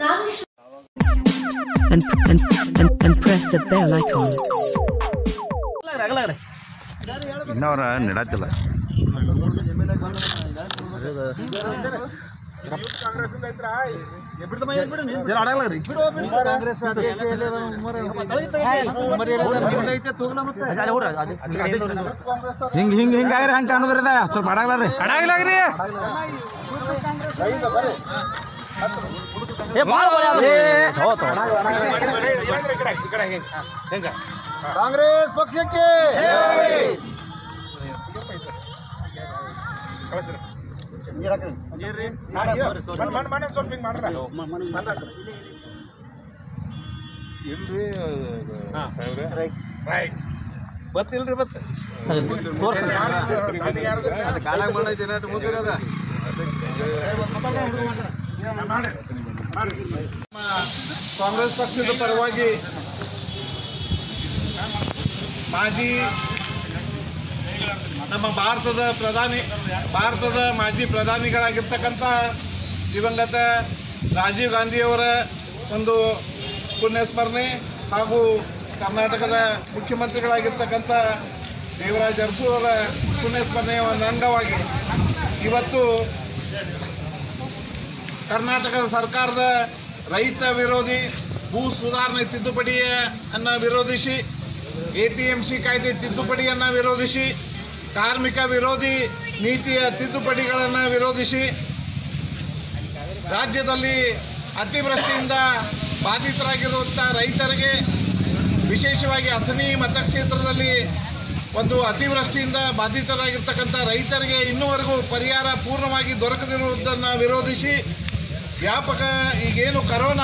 ನಾನು Shri- and, and, and, and press the bell icon. ಇನ್ನವ್ರ ನೆಡತ್ತಿಲ್ಲ ಹಿಂಗ್ ಹಿಂಗ್ ಹಿಂಗ್ ಆಗ್ರಿ ಹಂಗ ಕಾಣುದ್ರಿ ಅದ ಸ್ವಲ್ಪ ಅಡಾಗ್ಲಾರಿ ಅಡಾಗ್ಲಾಗ್ರಿ ಕಾಂಗ್ರೆಸ್ ಪಕ್ಷಕ್ಕೆ ಬತ್ತಿಲ್ರಿ ಬತ್ತ ಕಾಂಗ್ರೆಸ್ ಪಕ್ಷದ ಪರವಾಗಿ ಮಾಜಿ ನಮ್ಮ ಭಾರತದ ಪ್ರಧಾನಿ ಭಾರತದ ಮಾಜಿ ಪ್ರಧಾನಿಗಳಾಗಿರ್ತಕ್ಕಂಥ ದಿವಂಗತ ರಾಜೀವ್ ಗಾಂಧಿಯವರ ಒಂದು ಪುಣ್ಯಸ್ಮರಣೆ ಹಾಗೂ ಕರ್ನಾಟಕದ ಮುಖ್ಯಮಂತ್ರಿಗಳಾಗಿರ್ತಕ್ಕಂಥ ದೇವರಾಜ ಅರಸು ಅವರ ಪುಣ್ಯಸ್ಮರಣೆಯ ಒಂದು ಅಂಗವಾಗಿ ಇವತ್ತು ಕರ್ನಾಟಕದ ಸರ್ಕಾರದ ರೈತ ವಿರೋಧಿ ಭೂ ಸುಧಾರಣೆ ತಿದ್ದುಪಡಿಯ ಅನ್ನ ವಿರೋಧಿಸಿ ಎ ಪಿ ಎಂ ಸಿ ಕಾಯ್ದೆ ತಿದ್ದುಪಡಿಯನ್ನು ವಿರೋಧಿಸಿ ಕಾರ್ಮಿಕ ವಿರೋಧಿ ನೀತಿಯ ತಿದ್ದುಪಡಿಗಳನ್ನು ವಿರೋಧಿಸಿ ರಾಜ್ಯದಲ್ಲಿ ಅತಿವೃಷ್ಟಿಯಿಂದ ಬಾಧಿತರಾಗಿರುವಂಥ ರೈತರಿಗೆ ವಿಶೇಷವಾಗಿ ಅಥಣಿ ಮತಕ್ಷೇತ್ರದಲ್ಲಿ ಒಂದು ಅತಿವೃಷ್ಟಿಯಿಂದ ಬಾಧಿತರಾಗಿರ್ತಕ್ಕಂಥ ರೈತರಿಗೆ ಇನ್ನೂವರೆಗೂ ಪರಿಹಾರ ಪೂರ್ಣವಾಗಿ ದೊರಕದಿರುವುದನ್ನು ವಿರೋಧಿಸಿ ವ್ಯಾಪಕ ಈಗೇನು ಕರೋನಾ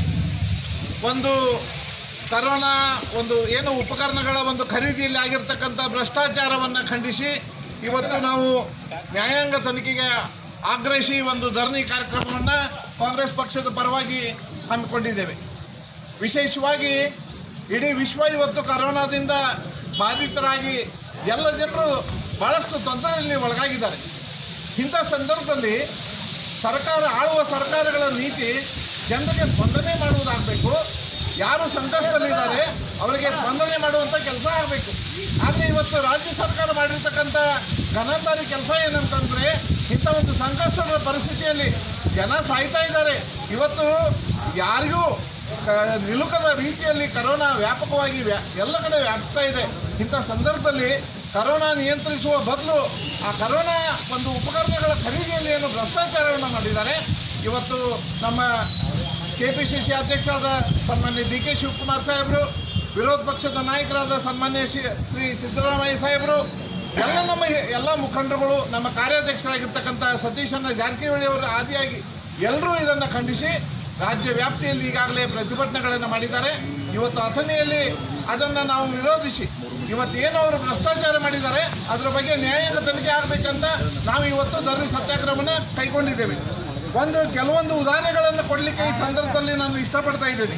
ಒಂದು ಕರೋನಾ ಒಂದು ಏನು ಉಪಕರಣಗಳ ಒಂದು ಖರೀದಿಯಲ್ಲಿ ಆಗಿರ್ತಕ್ಕಂಥ ಭ್ರಷ್ಟಾಚಾರವನ್ನು ಖಂಡಿಸಿ ಇವತ್ತು ನಾವು ನ್ಯಾಯಾಂಗ ತನಿಖೆಗೆ ಆಗ್ರಹಿಸಿ ಒಂದು ಧರಣಿ ಕಾರ್ಯಕ್ರಮವನ್ನು ಕಾಂಗ್ರೆಸ್ ಪಕ್ಷದ ಪರವಾಗಿ ಹಮ್ಮಿಕೊಂಡಿದ್ದೇವೆ ವಿಶೇಷವಾಗಿ ಇಡೀ ವಿಶ್ವ ಇವತ್ತು ಕರೋನಾದಿಂದ ಬಾಧಿತರಾಗಿ ಎಲ್ಲ ಜನರು ಭಾಳಷ್ಟು ತೊಂದರೆಯಲ್ಲಿ ಒಳಗಾಗಿದ್ದಾರೆ ಇಂಥ ಸಂದರ್ಭದಲ್ಲಿ ಸರ್ಕಾರ ಆಳುವ ಸರ್ಕಾರಗಳ ನೀತಿ ಜನರಿಗೆ ಸ್ಪಂದನೆ ಮಾಡುವುದಾಗಬೇಕು ಯಾರು ಸಂಕಷ್ಟದಲ್ಲಿದ್ದಾರೆ ಅವರಿಗೆ ಸ್ಪಂದನೆ ಮಾಡುವಂಥ ಕೆಲಸ ಆಗಬೇಕು ಆದರೆ ಇವತ್ತು ರಾಜ್ಯ ಸರ್ಕಾರ ಮಾಡಿರ್ತಕ್ಕಂಥ ಘನತಾರಿ ಕೆಲಸ ಏನಂತಂದರೆ ಇಂಥ ಒಂದು ಸಂಕಷ್ಟದ ಪರಿಸ್ಥಿತಿಯಲ್ಲಿ ಜನ ಸಾಯ್ತಾ ಇದ್ದಾರೆ ಇವತ್ತು ಯಾರಿಗೂ ಕ- ನಿಲುಕದ ರೀತಿಯಲ್ಲಿ ಕರೋನಾ ವ್ಯಾಪಕವಾಗಿ ವ್ಯಾ ಎಲ್ಲ ಕಡೆ ವ್ಯಾಪಿಸ್ತಾ ಇದೆ ಇಂಥ ಸಂದರ್ಭದಲ್ಲಿ ಕರೋನಾ ನಿಯಂತ್ರಿಸುವ ಬದಲು ಆ ಕರೋನಾ ಒಂದು ಉಪಕರಣಗಳ ಖರೀದಿಯಲ್ಲಿ ಏನು ಭ್ರಷ್ಟಾಚಾರವನ್ನು ಮಾಡಿದ್ದಾರೆ ಇವತ್ತು ನಮ್ಮ ಕೆ ಪಿ ಸಿ ಸಿ ಅಧ್ಯಕ್ಷರಾದ ಸನ್ಮಾನ್ಯ ಡಿ ಕೆ ಶಿವಕುಮಾರ್ ಸಾಹೇಬರು ವಿರೋಧ ಪಕ್ಷದ ನಾಯಕರಾದ ಸನ್ಮಾನ್ಯ ಶ್ರೀ ಶ್ರೀ ಸಿದ್ದರಾಮಯ್ಯ ಸಾಹೇಬರು ಎಲ್ಲ ನಮ್ಮ ಎಲ್ಲ ಮುಖಂಡರುಗಳು ನಮ್ಮ ಕಾರ್ಯಾಧ್ಯಕ್ಷರಾಗಿರ್ತಕ್ಕಂಥ ಸತೀಶಣ್ಣ ಜಾರಕಿಹೊಳಿ ಅವರ ಆದಿಯಾಗಿ ಎಲ್ಲರೂ ಇದನ್ನು ಖಂಡಿಸಿ ರಾಜ್ಯ ವ್ಯಾಪ್ತಿಯಲ್ಲಿ ಈಗಾಗಲೇ ಪ್ರತಿಭಟನೆಗಳನ್ನು ಮಾಡಿದ್ದಾರೆ ಇವತ್ತು ಅಥಣಿಯಲ್ಲಿ ಅದನ್ನು ನಾವು ವಿರೋಧಿಸಿ ಇವತ್ತು ಏನು ಅವರು ಭ್ರಷ್ಟಾಚಾರ ಮಾಡಿದ್ದಾರೆ ಅದರ ಬಗ್ಗೆ ನ್ಯಾಯಾಂಗ ತನಿಖೆ ಆಗಬೇಕಂತ ನಾವು ಇವತ್ತು ಧರಣಿ ಸತ್ಯಾಗ್ರಹವನ್ನು ಕೈಗೊಂಡಿದ್ದೇವೆ ಒಂದು ಕೆಲವೊಂದು ಉದಾಹರಣೆಗಳನ್ನು ಕೊಡಲಿಕ್ಕೆ ಈ ಸಂದರ್ಭದಲ್ಲಿ ನಾನು ಇಷ್ಟಪಡ್ತಾ ಇದ್ದೀನಿ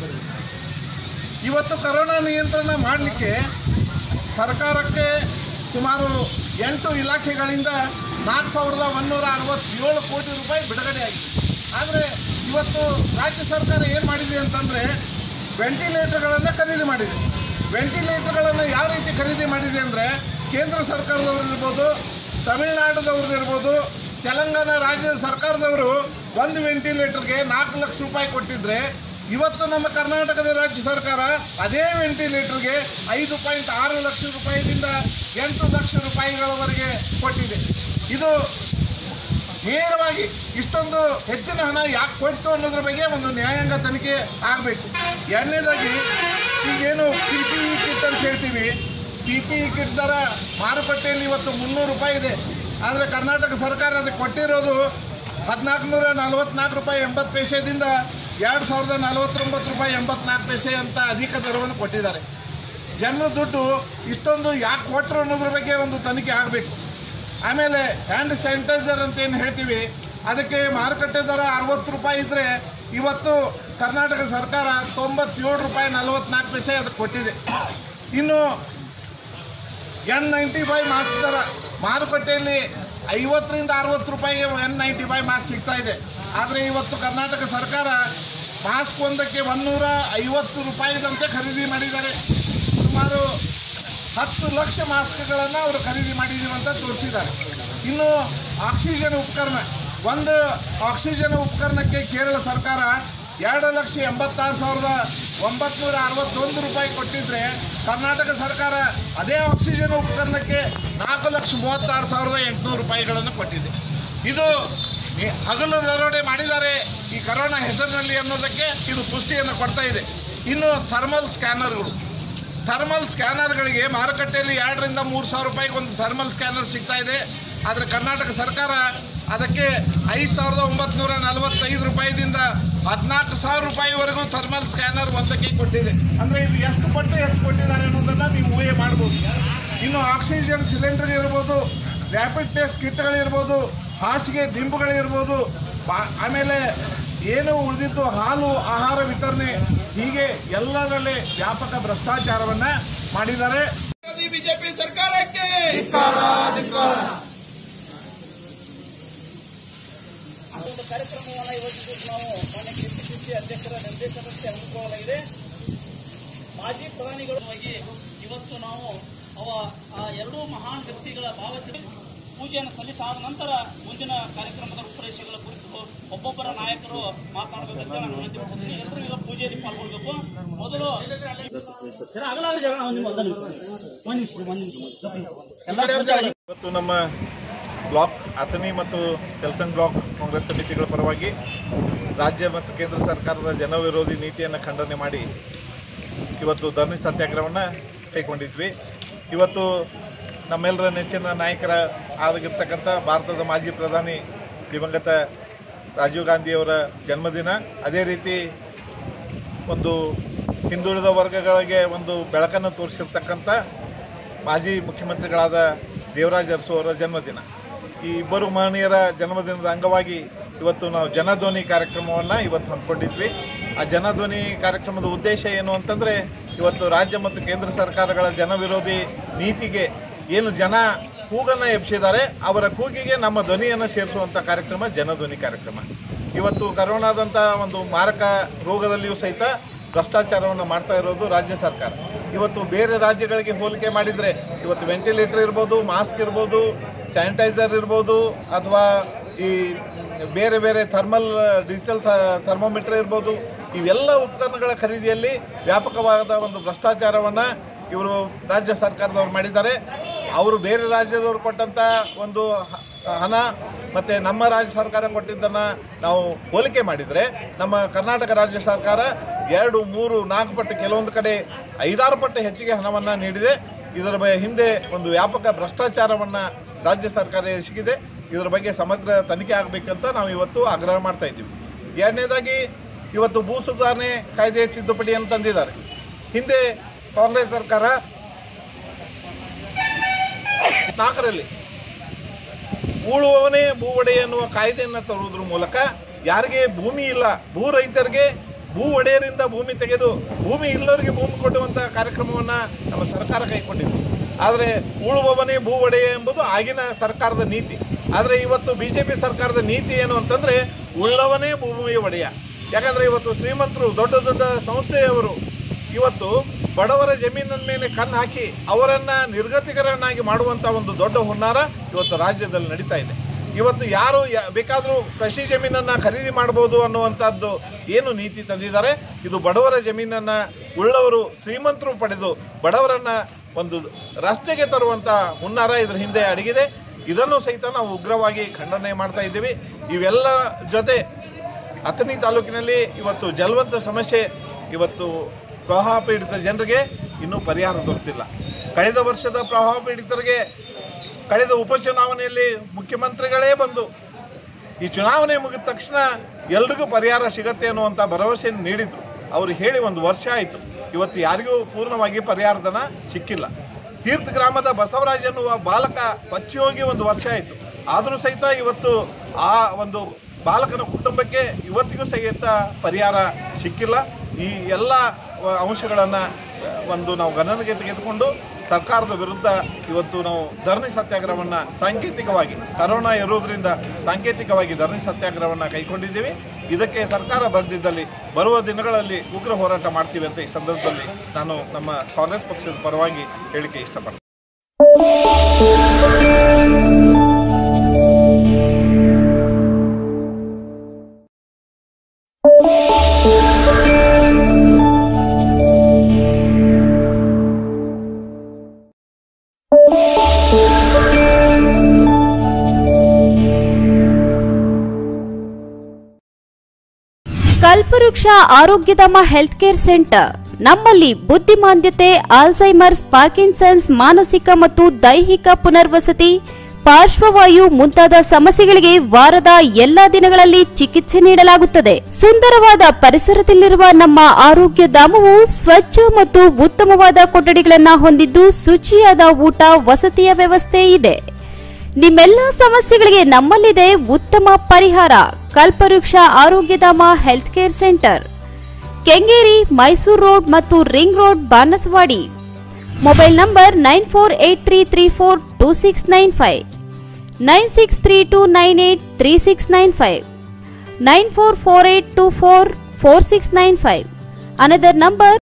ಇವತ್ತು ಕರೋನಾ ನಿಯಂತ್ರಣ ಮಾಡಲಿಕ್ಕೆ ಸರ್ಕಾರಕ್ಕೆ ಸುಮಾರು ಎಂಟು ಇಲಾಖೆಗಳಿಂದ ನಾಲ್ಕು ಸಾವಿರದ ಒಂದೂರ ಅರವತ್ತೇಳು ಕೋಟಿ ರೂಪಾಯಿ ಬಿಡುಗಡೆ ಆಗಿದೆ ಆದರೆ ಇವತ್ತು ರಾಜ್ಯ ಸರ್ಕಾರ ಏನು ಮಾಡಿದೆ ಅಂತಂದರೆ ವೆಂಟಿಲೇಟರ್ಗಳನ್ನು ಖರೀದಿ ಮಾಡಿದೆ ವೆಂಟಿಲೇಟರ್ಗಳನ್ನು ಯಾವ ರೀತಿ ಖರೀದಿ ಮಾಡಿದೆ ಅಂದರೆ ಕೇಂದ್ರ ಸರ್ಕಾರದವ್ರು ಇರ್ಬೋದು ತಮಿಳುನಾಡದವ್ರದ್ದು ಇರ್ಬೋದು ತೆಲಂಗಾಣ ರಾಜ್ಯದ ಸರ್ಕಾರದವರು ಒಂದು ವೆಂಟಿಲೇಟರ್ಗೆ ನಾಲ್ಕು ಲಕ್ಷ ರೂಪಾಯಿ ಕೊಟ್ಟಿದ್ರೆ ಇವತ್ತು ನಮ್ಮ ಕರ್ನಾಟಕದ ರಾಜ್ಯ ಸರ್ಕಾರ ಅದೇ ವೆಂಟಿಲೇಟರ್ಗೆ ಐದು ಪಾಯಿಂಟ್ ಆರು ಲಕ್ಷ ರೂಪಾಯಿದಿಂದ ಎಂಟು ಲಕ್ಷ ರೂಪಾಯಿಗಳವರೆಗೆ ಕೊಟ್ಟಿದೆ ಇದು ನೇರವಾಗಿ ಇಷ್ಟೊಂದು ಹೆಚ್ಚಿನ ಹಣ ಯಾಕೆ ಕೊಟ್ಟು ಅನ್ನೋದ್ರ ಬಗ್ಗೆ ಒಂದು ನ್ಯಾಯಾಂಗ ತನಿಖೆ ಆಗಬೇಕು ಎರಡನೇದಾಗಿ ಈಗೇನು ಪಿ ಪಿ ಇ ಕಿಟ್ ಅಂತ ಹೇಳ್ತೀವಿ ಪಿ ಪಿ ಇ ಕಿಟ್ ದರ ಮಾರುಕಟ್ಟೆಯಲ್ಲಿ ಇವತ್ತು ಮುನ್ನೂರು ರೂಪಾಯಿ ಇದೆ ಆದರೆ ಕರ್ನಾಟಕ ಸರ್ಕಾರ ಅದಕ್ಕೆ ಕೊಟ್ಟಿರೋದು ಹದಿನಾಲ್ಕು ನೂರ ನಲ್ವತ್ನಾಲ್ಕು ರೂಪಾಯಿ ಎಂಬತ್ತು ಪೈಸೆದಿಂದ ಎರಡು ಸಾವಿರದ ನಲವತ್ತೊಂಬತ್ತು ರೂಪಾಯಿ ಎಂಬತ್ನಾಲ್ಕು ಪೈಸೆ ಅಂತ ಅಧಿಕ ದರವನ್ನು ಕೊಟ್ಟಿದ್ದಾರೆ ಜನರ ದುಡ್ಡು ಇಷ್ಟೊಂದು ಯಾಕೆ ಕೊಟ್ಟರು ಅನ್ನೋದ್ರ ಬಗ್ಗೆ ಒಂದು ತನಿಖೆ ಆಗಬೇಕು ಆಮೇಲೆ ಹ್ಯಾಂಡ್ ಸ್ಯಾನಿಟೈಸರ್ ಅಂತ ಏನು ಹೇಳ್ತೀವಿ ಅದಕ್ಕೆ ಮಾರುಕಟ್ಟೆ ದರ ಅರವತ್ತು ರೂಪಾಯಿ ಇದ್ದರೆ ಇವತ್ತು ಕರ್ನಾಟಕ ಸರ್ಕಾರ ತೊಂಬತ್ತೇಳು ರೂಪಾಯಿ ನಲವತ್ನಾಲ್ಕು ಪೈಸೆ ಅದಕ್ಕೆ ಕೊಟ್ಟಿದೆ ಇನ್ನು ಎನ್ ನೈಂಟಿ ಫೈವ್ ಮಾಸ್ಕ್ ದರ ಮಾರುಕಟ್ಟೆಯಲ್ಲಿ ಐವತ್ತರಿಂದ ಅರವತ್ತು ರೂಪಾಯಿಗೆ ಎನ್ ನೈಂಟಿ ಫೈವ್ ಮಾಸ್ಕ್ ಸಿಗ್ತಾ ಇದೆ ಆದರೆ ಇವತ್ತು ಕರ್ನಾಟಕ ಸರ್ಕಾರ ಮಾಸ್ಕ್ ಒಂದಕ್ಕೆ ಒಂದೂರ ಐವತ್ತು ರೂಪಾಯಿದಂತೆ ಖರೀದಿ ಮಾಡಿದ್ದಾರೆ ಸುಮಾರು ಹತ್ತು ಲಕ್ಷ ಮಾಸ್ಕ್ಗಳನ್ನು ಅವರು ಖರೀದಿ ಮಾಡಿದ್ದೀವಿ ಅಂತ ತೋರಿಸಿದ್ದಾರೆ ಇನ್ನು ಆಕ್ಸಿಜನ್ ಉಪಕರಣ ಒಂದು ಆಕ್ಸಿಜನ್ ಉಪಕರಣಕ್ಕೆ ಕೇರಳ ಸರ್ಕಾರ ಎರಡು ಲಕ್ಷ ಎಂಬತ್ತಾರು ಸಾವಿರದ ಒಂಬತ್ನೂರ ಅರವತ್ತೊಂದು ರೂಪಾಯಿ ಕೊಟ್ಟಿದ್ರೆ ಕರ್ನಾಟಕ ಸರ್ಕಾರ ಅದೇ ಆಕ್ಸಿಜನ್ ಉಪಕರಣಕ್ಕೆ ನಾಲ್ಕು ಲಕ್ಷ ಮೂವತ್ತಾರು ಸಾವಿರದ ಎಂಟುನೂರು ರೂಪಾಯಿಗಳನ್ನು ಕೊಟ್ಟಿದೆ ಇದು ಈ ಹಗಲು ದರೋಡೆ ಮಾಡಿದ್ದಾರೆ ಈ ಕರೋನಾ ಹೆಸರಿನಲ್ಲಿ ಅನ್ನೋದಕ್ಕೆ ಇದು ಪುಷ್ಟಿಯನ್ನು ಕೊಡ್ತಾ ಇದೆ ಇನ್ನು ಥರ್ಮಲ್ ಸ್ಕ್ಯಾನರ್ಗಳು ಥರ್ಮಲ್ ಸ್ಕ್ಯಾನರ್ಗಳಿಗೆ ಮಾರುಕಟ್ಟೆಯಲ್ಲಿ ಎರಡರಿಂದ ಮೂರು ಸಾವಿರ ರೂಪಾಯಿಗೆ ಒಂದು ಥರ್ಮಲ್ ಸ್ಕ್ಯಾನರ್ ಸಿಗ್ತಾ ಇದೆ ಆದರೆ ಕರ್ನಾಟಕ ಸರ್ಕಾರ ಅದಕ್ಕೆ ಐದು ಸಾವಿರದ ಒಂಬತ್ನೂರ ನಲವತ್ತೈದು ರೂಪಾಯಿದಿಂದ ಹದಿನಾಲ್ಕು ಸಾವಿರ ರೂಪಾಯಿವರೆಗೂ ಥರ್ಮಲ್ ಸ್ಕ್ಯಾನರ್ ಒಂದಕ್ಕೆ ಕೊಟ್ಟಿದೆ ಅಂದರೆ ಇದು ಎಷ್ಟು ಪಟ್ಟು ಎಷ್ಟು ಕೊಟ್ಟಿದ್ದಾರೆ ಅನ್ನೋದನ್ನು ನೀವು ಊಹೆ ಮಾಡ್ಬೋದು ಇನ್ನು ಆಕ್ಸಿಜನ್ ಸಿಲಿಂಡರ್ ಇರ್ಬೋದು ರ್ಯಾಪಿಡ್ ಟೆಸ್ಟ್ ಕಿಟ್ಗಳಿರ್ಬೋದು ಹಾಸಿಗೆ ದಿಂಬುಗಳಿರ್ಬೋದು ಬಾ- ಆಮೇಲೆ ಏನು ಉಳಿದಿದ್ದು ಹಾಲು ಆಹಾರ ವಿತರಣೆ ಹೀಗೆ ಎಲ್ಲದರಲ್ಲಿ ವ್ಯಾಪಕ ಭ್ರಷ್ಟಾಚಾರವನ್ನ ಮಾಡಿದ್ದಾರೆ ಬಿಜೆಪಿ ಸರ್ಕಾರಕ್ಕೆ ಒಂದು ಕಾರ್ಯಕ್ರಮವನ್ನು ಇವತ್ತು ನಾವು ಮಾನ್ಯ ಕೆಪಿಸಿಸಿ ಅಧ್ಯಕ್ಷರ ನಿರ್ದೇಶನಕ್ಕೆ ಹಮ್ಮಿಕೊಳ್ಳಲಾಗಿದೆ ಮಾಜಿ ಪ್ರಧಾನಿಗಳು ಆಗಿ ಇವತ್ತು ನಾವು ಅವ ಆ ಎರಡೂ ಮಹಾನ್ ವ್ಯಕ್ತಿಗಳ ಭಾವಚಿತ್ರ ಪೂಜೆಯನ್ನು ಸಲ್ಲಿಸಾದ ನಂತರ ಮುಂದಿನ ಕಾರ್ಯಕ್ರಮದ ರೂಪರೇಷೆಗಳ ಕುರಿತು ಒಬ್ಬೊಬ್ಬರ ನಾಯಕರು ಮಾತನಾಡಬೇಕಂತ ನಾನು ವಿನಂತಿ ಮಾಡ್ತೀನಿ ಎಲ್ಲರೂ ಈಗ ಪೂಜೆಯಲ್ಲಿ ಪಾಲ್ಗೊಳ್ಬೇಕು ಮೊದಲು ಸರ್, ಆಗಲಾಗ ಜಗಳ ಒಂದು ನಿಮಿಷ, ಒಂದು ನಿಮಿಷ ಒಂದು ನಿಮಿಷ ಒಂದು ನಿಮಿಷ ಎಲ್ಲ ಇವತ್ತು ನಮ್ಮ ಬ್ಲಾಕ್ ಅಥಣಿ ಮತ್ತು ಕೆಲಸನ್ ಬ್ಲಾಕ್ ಕಾಂಗ್ರೆಸ್ ಸಮಿತಿಗಳ ಪರವಾಗಿ ರಾಜ್ಯ ಮತ್ತು ಕೇಂದ್ರ ಸರ್ಕಾರದ ಜನವಿರೋಧಿ ನೀತಿಯನ್ನು ಖಂಡನೆ ಮಾಡಿ ಇವತ್ತು ಧರಣಿ ಸತ್ಯಾಗ್ರಹವನ್ನು ಕೈಗೊಂಡಿದ್ವಿ ಇವತ್ತು ನಮ್ಮೆಲ್ಲರ ನೆಚ್ಚಿನ ನಾಯಕರ ಆಗಿರ್ತಕ್ಕಂಥ ಭಾರತದ ಮಾಜಿ ಪ್ರಧಾನಿ ದಿವಂಗತ ರಾಜೀವ್ ಗಾಂಧಿಯವರ ಜನ್ಮದಿನ ಅದೇ ರೀತಿ ಒಂದು ಹಿಂದುಳಿದ ವರ್ಗಗಳಿಗೆ ಒಂದು ಬೆಳಕನ್ನು ತೋರಿಸಿರ್ತಕ್ಕಂಥ ಮಾಜಿ ಮುಖ್ಯಮಂತ್ರಿಗಳಾದ ದೇವರಾಜ ಅರಸು ಅವರ ಜನ್ಮದಿನ ಈ ಇಬ್ಬರು ಮಹನೀಯರ ಜನ್ಮದಿನದ ಅಂಗವಾಗಿ ಇವತ್ತು ನಾವು ಜನಧ್ವನಿ ಕಾರ್ಯಕ್ರಮವನ್ನು ಇವತ್ತು ಹಮ್ಮಿಕೊಂಡಿದ್ವಿ ಆ ಜನಧ್ವನಿ ಕಾರ್ಯಕ್ರಮದ ಉದ್ದೇಶ ಏನು ಅಂತಂದರೆ ಇವತ್ತು ರಾಜ್ಯ ಮತ್ತು ಕೇಂದ್ರ ಸರ್ಕಾರಗಳ ಜನವಿರೋಧಿ ನೀತಿಗೆ ಏನು ಜನ ಕೂಗನ್ನು ಎಬ್ಸಿದ್ದಾರೆ ಅವರ ಕೂಗಿಗೆ ನಮ್ಮ ಧ್ವನಿಯನ್ನು ಸೇರಿಸುವಂಥ ಕಾರ್ಯಕ್ರಮ ಜನಧ್ವನಿ ಕಾರ್ಯಕ್ರಮ ಇವತ್ತು ಕರೋನಾದಂಥ ಒಂದು ಮಾರಕ ರೋಗದಲ್ಲಿಯೂ ಸಹಿತ ಭ್ರಷ್ಟಾಚಾರವನ್ನು ಮಾಡ್ತಾ ಇರೋದು ರಾಜ್ಯ ಸರ್ಕಾರ ಇವತ್ತು ಬೇರೆ ರಾಜ್ಯಗಳಿಗೆ ಹೋಲಿಕೆ ಮಾಡಿದರೆ ಇವತ್ತು ವೆಂಟಿಲೇಟರ್ ಇರ್ಬೋದು ಮಾಸ್ಕ್ ಇರ್ಬೋದು ಸ್ಯಾನಿಟೈಸರ್ ಇರ್ಬೋದು ಅಥವಾ ಈ ಬೇರೆ ಬೇರೆ ಥರ್ಮಲ್ ಡಿಜಿಟಲ್ ಥರ್ಮೋಮೀಟರ್ ಇರ್ಬೋದು ಇವೆಲ್ಲ ಉಪಕರಣಗಳ ಖರೀದಿಯಲ್ಲಿ ವ್ಯಾಪಕವಾದ ಒಂದು ಭ್ರಷ್ಟಾಚಾರವನ್ನು ಇವರು ರಾಜ್ಯ ಸರ್ಕಾರದವ್ರು ಮಾಡಿದ್ದಾರೆ ಅವರು ಬೇರೆ ರಾಜ್ಯದವ್ರು ಕೊಟ್ಟಂಥ ಒಂದು ಹ- ಹಣ ಮತ್ತು ನಮ್ಮ ರಾಜ್ಯ ಸರ್ಕಾರ ಕೊಟ್ಟಿದ್ದನ್ನು ನಾವು ಹೋಲಿಕೆ ಮಾಡಿದರೆ ನಮ್ಮ ಕರ್ನಾಟಕ ರಾಜ್ಯ ಸರ್ಕಾರ ಎರಡು ಮೂರು ನಾಲ್ಕು ಪಟ್ಟು ಕೆಲವೊಂದು ಕಡೆ ಐದಾರು ಪಟ್ಟು ಹೆಚ್ಚಿಗೆ ಹಣವನ್ನು ನೀಡಿದೆ ಇದರ ಬ- ಹಿಂದೆ ಒಂದು ವ್ಯಾಪಕ ಭ್ರಷ್ಟಾಚಾರವನ್ನು ರಾಜ್ಯ ಸರ್ಕಾರ ಎಸಗಿದೆ ಇದರ ಬಗ್ಗೆ ಸಮಗ್ರ ತನಿಖೆ ಆಗಬೇಕಂತ ನಾವು ಇವತ್ತು ಆಗ್ರಹ ಮಾಡ್ತಾ ಇದ್ದೀವಿ ಎರಡನೇದಾಗಿ ಇವತ್ತು ಭೂ ಸುಧಾರಣೆ ಕಾಯ್ದೆ ತಿದ್ದುಪಡಿಯನ್ನು ತಂದಿದ್ದಾರೆ ಹಿಂದೆ ಕಾಂಗ್ರೆಸ್ ಸರ್ಕಾರ ನಾಲ್ಕರಲ್ಲಿ ಉಳುವವನೇ ಭೂ ಒಡೆಯ ಎನ್ನುವ ಕಾಯ್ದೆಯನ್ನು ತರುವುದ್ರ ಮೂಲಕ ಯಾರಿಗೆ ಭೂಮಿ ಇಲ್ಲ ಭೂ ರೈತರಿಗೆ ಭೂ ಒಡೆಯರಿಂದ ಭೂಮಿ ತೆಗೆದು ಭೂಮಿ ಇಲ್ಲವರಿಗೆ ಭೂಮಿ ಕೊಡುವಂಥ ಕಾರ್ಯಕ್ರಮವನ್ನು ನಮ್ಮ ಸರ್ಕಾರ ಕೈಗೊಂಡಿದೆ ಆದರೆ ಉಳುವವನೇ ಭೂ ಒಡೆಯ ಎಂಬುದು ಆಗಿನ ಸರ್ಕಾರದ ನೀತಿ ಆದರೆ ಇವತ್ತು ಬಿ ಜೆ ಪಿ ಸರ್ಕಾರದ ನೀತಿ ಏನು ಅಂತಂದರೆ ಉಳ್ಳವನೇ ಭೂಮಿಯ ಒಡೆಯ ಯಾಕಂದರೆ ಇವತ್ತು ಶ್ರೀಮಂತರು ದೊಡ್ಡ ದೊಡ್ಡ ಸಂಸ್ಥೆಯವರು ಇವತ್ತು ಬಡವರ ಜಮೀನಿನ ಮೇಲೆ ಕಣ್ಣು ಹಾಕಿ ಅವರನ್ನ ನಿರ್ಗತಿಕರನ್ನಾಗಿ ಮಾಡುವಂಥ ಒಂದು ದೊಡ್ಡ ಹುನ್ನಾರ ಇವತ್ತು ರಾಜ್ಯದಲ್ಲಿ ನಡೀತಾ ಇದೆ ಇವತ್ತು ಯಾರು ಯ- ಬೇಕಾದರೂ ಕೃಷಿ ಜಮೀನನ್ನು ಖರೀದಿ ಮಾಡ್ಬೋದು ಅನ್ನುವಂಥದ್ದು ಏನು ನೀತಿ ತಂದಿದ್ದಾರೆ ಇದು ಬಡವರ ಜಮೀನನ್ನು ಉಳ್ಳವರು ಶ್ರೀಮಂತರು ಪಡೆದು ಬಡವರನ್ನ ಒಂದು ರಸ್ತೆಗೆ ತರುವಂಥ ಹುನ್ನಾರ ಇದ್ರ ಹಿಂದೆ ಅಡಗಿದೆ ಇದನ್ನು ಸಹಿತ ನಾವು ಉಗ್ರವಾಗಿ ಖಂಡನೆ ಮಾಡ್ತಾ ಇದ್ದೀವಿ ಇವೆಲ್ಲ ಜೊತೆ ಅಥಣಿ ತಾಲೂಕಿನಲ್ಲಿ ಇವತ್ತು ಜಲವಂತ ಸಮಸ್ಯೆ ಇವತ್ತು ಪ್ರವಾಹ ಪೀಡಿತ ಜನರಿಗೆ ಇನ್ನೂ ಪರಿಹಾರ ದೊರೆತಿಲ್ಲ ಕಳೆದ ವರ್ಷದ ಪ್ರವಾಹ ಪೀಡಿತರಿಗೆ ಕಳೆದ ಉಪಚುನಾವಣೆಯಲ್ಲಿ ಮುಖ್ಯಮಂತ್ರಿಗಳೇ ಬಂದು ಈ ಚುನಾವಣೆ ಮುಗಿದ ತಕ್ಷಣ ಎಲ್ರಿಗೂ ಪರಿಹಾರ ಸಿಗತ್ತೆ ಅನ್ನುವಂಥ ಭರವಸೆಯನ್ನು ನೀಡಿದ್ರು ಅವರು ಹೇಳಿ ಒಂದು ವರ್ಷ ಆಯಿತು ಇವತ್ತು ಯಾರಿಗೂ ಪೂರ್ಣವಾಗಿ ಪರಿಹಾರಧನ ಸಿಕ್ಕಿಲ್ಲ ತೀರ್ಥ ಗ್ರಾಮದ ಬಸವರಾಜ್ ಎನ್ನುವ ಬಾಲಕ ಪಚ್ಚಿ ಹೋಗಿ ಒಂದು ವರ್ಷ ಆಯಿತು ಆದರೂ ಸಹಿತ ಇವತ್ತು ಆ ಒಂದು ಬಾಲಕನ ಕುಟುಂಬಕ್ಕೆ ಇವತ್ತಿಗೂ ಸಹಿತ ಪರಿಹಾರ ಸಿಕ್ಕಿಲ್ಲ ಈ ಎಲ್ಲ ಅಂಶಗಳನ್ನು ಒಂದು ನಾವು ಗಣನೆಗೆ ತೆಗೆದುಕೊಂಡು ಸರ್ಕಾರದ ವಿರುದ್ಧ ಇವತ್ತು ನಾವು ಧರಣಿ ಸತ್ಯಾಗ್ರಹವನ್ನು ಸಾಂಕೇತಿಕವಾಗಿ ಕರೋನಾ ಇರುವುದರಿಂದ ಸಾಂಕೇತಿಕವಾಗಿ ಧರಣಿ ಸತ್ಯಾಗ್ರಹವನ್ನು ಕೈಗೊಂಡಿದ್ದೀವಿ ಇದಕ್ಕೆ ಸರ್ಕಾರ ಬರೆದಿದ್ದಲ್ಲಿ ಬರುವ ದಿನಗಳಲ್ಲಿ ಉಗ್ರ ಹೋರಾಟ ಮಾಡ್ತೀವಿ ಅಂತ ಈ ಸಂದರ್ಭದಲ್ಲಿ ನಾನು ನಮ್ಮ ಕಾಂಗ್ರೆಸ್ ಪಕ್ಷದ ಪರವಾಗಿ ಹೇಳಿಕೆ ಇಷ್ಟಪಡ್ತೀನಿ ಕಲ್ಪವೃಕ್ಷ ಆರೋಗ್ಯಧಾಮ ಹೆಲ್ತ್ ಕೇರ್ ಸೆಂಟರ್ ನಮ್ಮಲ್ಲಿ ಬುದ್ಧಿಮಾಂದ್ಯತೆ ಆಲ್ಝೈಮರ್ಸ್ ಪಾರ್ಕಿನ್ಸನ್ಸ್ ಮಾನಸಿಕ ಮತ್ತು ದೈಹಿಕ ಪುನರ್ವಸತಿ ಪಾರ್ಶ್ವವಾಯು ಮುಂತಾದ ಸಮಸ್ಯೆಗಳಿಗೆ ವಾರದ ಎಲ್ಲಾ ದಿನಗಳಲ್ಲಿ ಚಿಕಿತ್ಸೆ ನೀಡಲಾಗುತ್ತದೆ ಸುಂದರವಾದ ಪರಿಸರದಲ್ಲಿರುವ ನಮ್ಮ ಆರೋಗ್ಯ ಧಾಮವು ಸ್ವಚ್ಛ ಮತ್ತು ಉತ್ತಮವಾದ ಕೊಠಡಿಗಳನ್ನು ಹೊಂದಿದ್ದು ಶುಚಿಯಾದ ಊಟ ವಸತಿಯ ವ್ಯವಸ್ಥೆ ಇದೆ ನಿಮ್ಮೆಲ್ಲ ಸಮಸ್ಯೆಗಳಿಗೆ ನಮ್ಮಲ್ಲಿದೆ ಉತ್ತಮ ಪರಿಹಾರ ಕಲ್ಪವೃಕ್ಷ ಆರೋಗ್ಯಧಾಮ health care centre Kengeri Mysuru road ಮತ್ತು ring road Banaswadi mobile number nine four eight three three four two six nine five nine six three two nine eight three six nine five nine four four eight two four four six nine five another number